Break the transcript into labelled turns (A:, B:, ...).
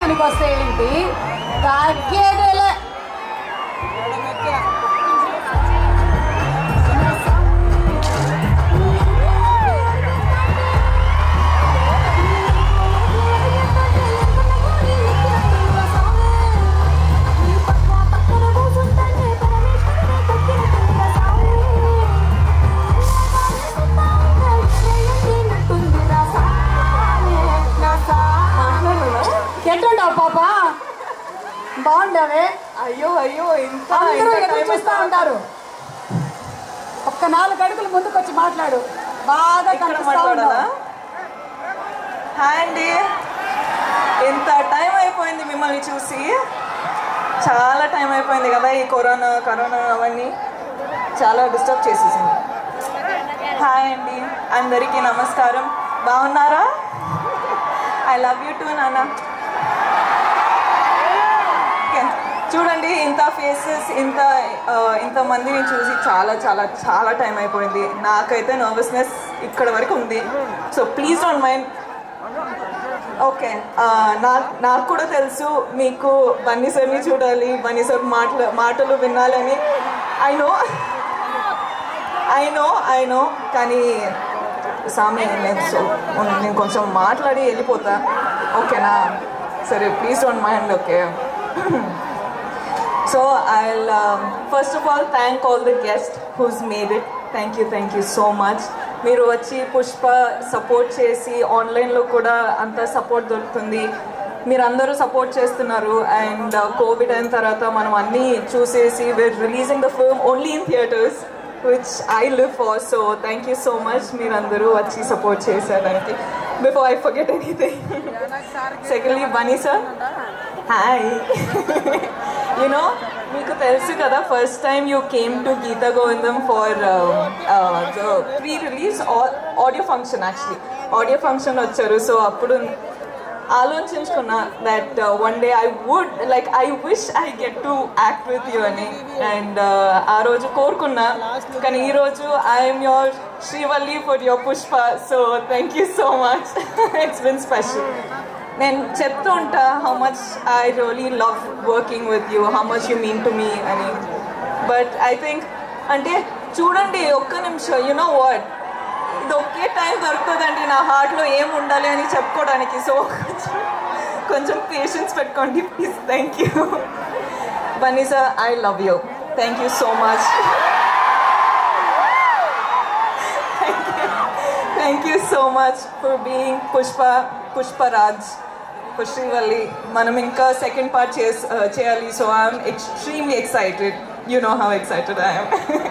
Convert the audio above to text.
A: దానికి వస్తే ఏంటి తగ్గేదేలే ఎట్లుంటావు పాప బాగుండవే
B: అయ్యో అయ్యో ఇంత
A: అందరూ
B: ఇంత
A: ఎదురు
B: time
A: చూస్తూ
B: అయిపోయిందా?
A: ఉంటారు ఒక్క నాలుగు అడుగులు ముందుకు వచ్చి మాట్లాడు బాగా
B: ఇక్కడ
A: కనిపిస్తా
B: మాట్లాడాలా
A: ఉన్నావు.
B: హాయ్ అండి ఎంత టైం అయిపోయింది మిమ్మల్ని చూసి చాలా టైం అయిపోయింది కదా ఈ కరోనా కరోనా అవన్నీ చాలా డిస్టర్బ్ చేసేసింది హాయ్ అండి అందరికీ నమస్కారం బాగున్నారా ఐ లవ్ యూ టు నాన్న ఓకే. చూడండి ఇంత ఫేసెస్ ఇంత ఆ, ఇంత మందిని చూసి చాలా చాలా చాలా టైం అయిపోయింది నాకైతే నర్వస్నెస్ ఇక్కడ వరకు ఉంది so please don't mind okay నా నాకు కూడా తెలుసు మీకు బన్నీ సార్ని చూడాలి బన్నీ సార్ మాటలు మాటలు వినాలని I know I know I know కానీ సామి ఏం లేదు సో నేను కొంచెం మాట్లాడి వెళ్ళిపోతా ఓకేనా సరే please don't mind okay so I first of all thank all the guest who's made it thank you thank you so much మీరు వచ్చి పుష్ప సపోర్ట్ చేసి ఆన్లైన్లో కూడా అంత సపోర్ట్ దొరుకుతుంది మీరు అందరూ సపోర్ట్ చేస్తున్నారు అండ్ కోవిడ్ అయిన తర్వాత మనం అన్నీ చూసేసి we're releasing the film only in theatres which I live far so thank you so much మీరందరూ వచ్చి సపోర్ట్ చేశారంటే before I forget anything secondly Bunny sir hi you know మీకు తెలుసు కదా first time you came to Geetha Govindam for the pre release audio function actually audio function వచ్చారు so అప్పుడు ఆలోచించుకున్నా that one day I would like I wish I get to act with you అని and ఆ రోజు కోరుకున్నా కానీ ఈ రోజు I'm your Srivalli for your Pushpa so thank you so much it's been special నేను చెప్తూ ఉంటా how much I really love working with you how much you mean to me అని బట్ ఐ థింక్ అంటే చూడండి ఒక్క నిమిషం యు నో వాట్ ఇది ఒకే time దొరుకుతుందండి నా హార్ట్లో ఏం ఉండాలి అని చెప్పుకోవడానికి సో కొంచెం కొంచెం పేషెన్స్ పెట్టుకోండి please thank you Bunny sir I love you thank you so much thank you so much for being Pushpa Pushparaj Pushpavalli మనం ఇంకా సెకండ్ పార్ట్ చేయాలి so I'm extremely excited you know how excited I'm